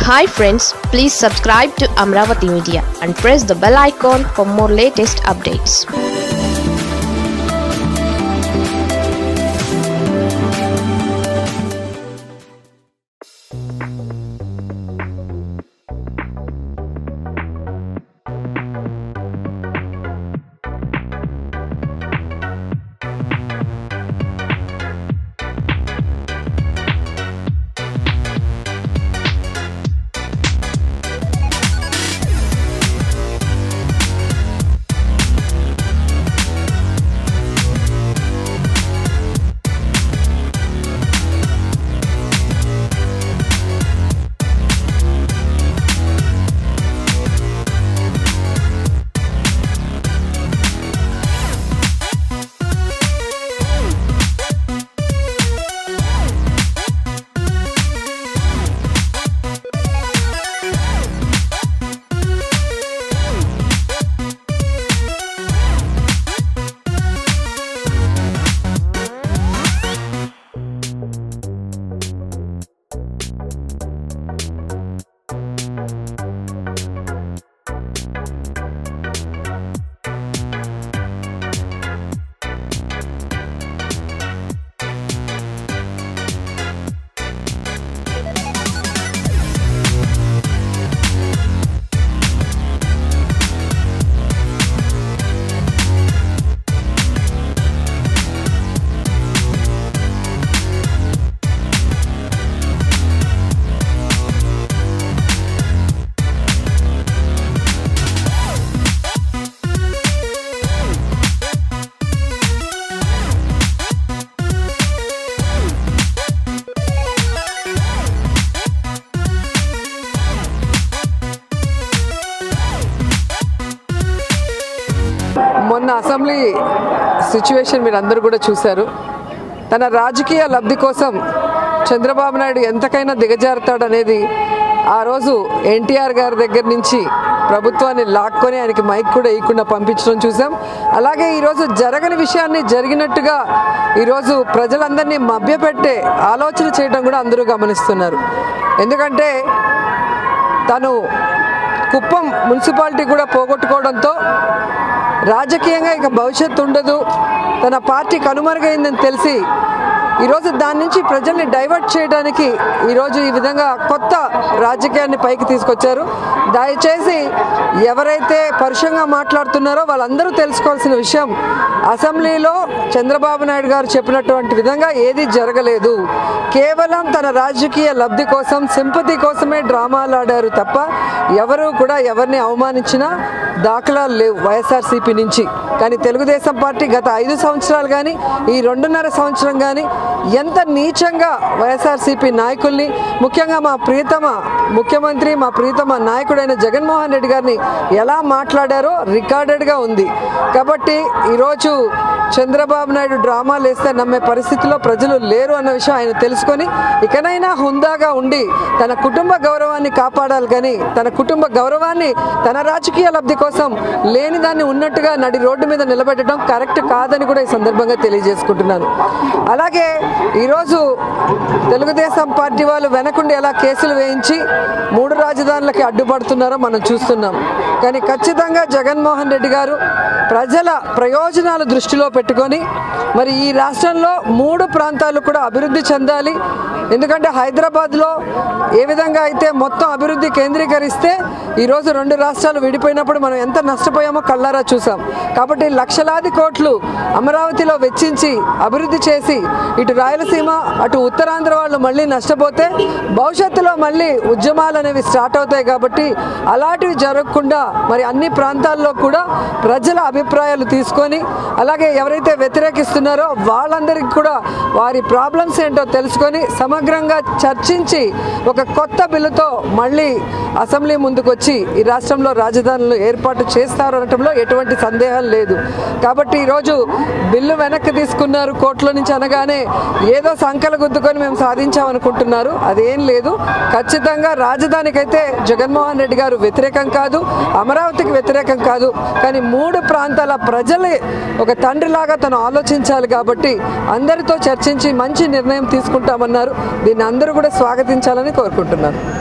hi friends please subscribe to Amaravati media and press the bell icon for more latest updates మొన్న assembly situation మీరు అందరూ కూడా చూశారు తన రాజకీయ లబ్ధి కోసం చంద్రబాబు నాయుడు ఎంతకైనా దిగజారుతాడనేది ఆ రోజు ఎన్టీఆర్ గారి దగ్గర నుంచి ప్రభుత్వాన్ని లాక్కొని ఆయనకి మైక్ కూడా ఇవ్వకుండా పంపించడం చూసాం అలాగే ఈరోజు జరగని విషయాన్ని జరిగినట్టుగా ఈరోజు ప్రజలందరినీ మభ్యపెట్టే ఆలోచన చేయడం కూడా అందరూ గమనిస్తున్నారు ఎందుకంటే తను కుప్పం మున్సిపాలిటీ కూడా పోగొట్టుకోవడంతో రాజకీయంగా ఇక భవిష్యత్తు ఉండదు తన పార్టీ కనుమరుగైందని తెలిసి ఈరోజు దాని నుంచి ప్రజల్ని డైవర్ట్ చేయడానికి ఈరోజు ఈ విధంగా కొత్త రాజకీయాన్ని పైకి తీసుకొచ్చారు దయచేసి ఎవరైతే పరుషంగా మాట్లాడుతున్నారో వాళ్ళందరూ తెలుసుకోవాల్సిన విషయం అసెంబ్లీలో చంద్రబాబు నాయుడు గారు చెప్పినటువంటి విధంగా ఏది జరగలేదు కేవలం తన రాజకీయ లబ్ధి కోసం సింపతి కోసమే డ్రామాలు ఆడారు తప్ప ఎవరు కూడా ఎవరిని అవమానించినా దాఖలాలు లేవు వైఎస్ఆర్సీపీ నుంచి కానీ తెలుగుదేశం పార్టీ గత ఐదు సంవత్సరాలు కానీ ఈ రెండున్నర సంవత్సరం కానీ ఎంత నీచంగా వైఎస్ఆర్సీపీ నాయకుల్ని ముఖ్యంగా మా ప్రియతమ ముఖ్యమంత్రి మా ప్రియతమ నాయకుడైన జగన్మోహన్ రెడ్డి గారిని ఎలా మాట్లాడారో రికార్డెడ్గా ఉంది కాబట్టి ఈరోజు చంద్రబాబు నాయుడు డ్రామాలు వేస్తే నమ్మే పరిస్థితిలో ప్రజలు లేరు అన్న విషయం ఆయన తెలుసుకొని ఇకనైనా హుందాగా ఉండి తన కుటుంబ గౌరవాన్ని కాపాడాలి కానీ తన కుటుంబ గౌరవాన్ని తన రాజకీయ లబ్ధి కోసం లేని దాన్ని ఉన్నట్టుగా నడి రోడ్డు మీద నిలబెట్టడం కరెక్ట్ కాదని కూడా ఈ సందర్భంగా తెలియజేసుకుంటున్నాను అలాగే ఈరోజు తెలుగుదేశం పార్టీ వాళ్ళు వెనకుండి ఎలా కేసులు వేయించి మూడు రాజధానులకి అడ్డుపడుతున్నారో మనం చూస్తున్నాం కానీ ఖచ్చితంగా జగన్మోహన్ రెడ్డి గారు ప్రజల ప్రయోజనాలు దృష్టిలో పెట్టుకొని మరి ఈ రాష్ట్రంలో మూడు ప్రాంతాలు కూడా అభివృద్ధి చెందాలి ఎందుకంటే హైదరాబాద్లో ఏ విధంగా అయితే మొత్తం అభివృద్ధి కేంద్రీకరిస్తే ఈరోజు రెండు రాష్ట్రాలు విడిపోయినప్పుడు మనం ఎంత నష్టపోయామో కళ్ళారా చూసాం కాబట్టి లక్షలాది కోట్లు అమరావతిలో వెచ్చించి అభివృద్ధి చేసి ఇటు రాయలసీమ అటు ఉత్తరాంధ్ర వాళ్ళు మళ్ళీ నష్టపోతే భవిష్యత్తులో మళ్ళీ ఉద్యమాలు అనేవి స్టార్ట్ అవుతాయి కాబట్టి అలాంటివి జరగకుండా మరి అన్ని ప్రాంతాల్లో కూడా ప్రజల అభిప్రాయాలు తీసుకొని అలాగే ఎవరైతే వ్యతిరేకిస్తున్నారో వాళ్ళందరికీ కూడా వారి ప్రాబ్లమ్స్ ఏంటో తెలుసుకొని సమగ్రంగా చర్చించి ఒక కొత్త బిల్లుతో మళ్ళీ అసెంబ్లీ ముందుకు వచ్చి ఈ రాష్ట్రంలో రాజధానులు ఏర్పాటు చేస్తారు అనటంలో ఎటువంటి సందేహం లేదు కాబట్టి ఈరోజు బిల్లు వెనక్కి తీసుకున్నారు కోర్టులో నుంచి అనగానే ఏదో సంకల గుద్దుకొని మేము సాధించామనుకుంటున్నారు అదేం లేదు ఖచ్చితంగా రాజధానికైతే జగన్మోహన్ రెడ్డి గారు వ్యతిరేకం కాదు అమరావతికి వ్యతిరేకం కాదు కానీ మూడు ప్రాంతాల ప్రజలే ఒక తండ్రిలాగా తను ఆలోచించాలి కాబట్టి అందరితో చర్చించి మంచి నిర్ణయం తీసుకుంటామన్నారు దీన్ని అందరూ కూడా స్వాగతించాలని కోరుకుంటున్నాను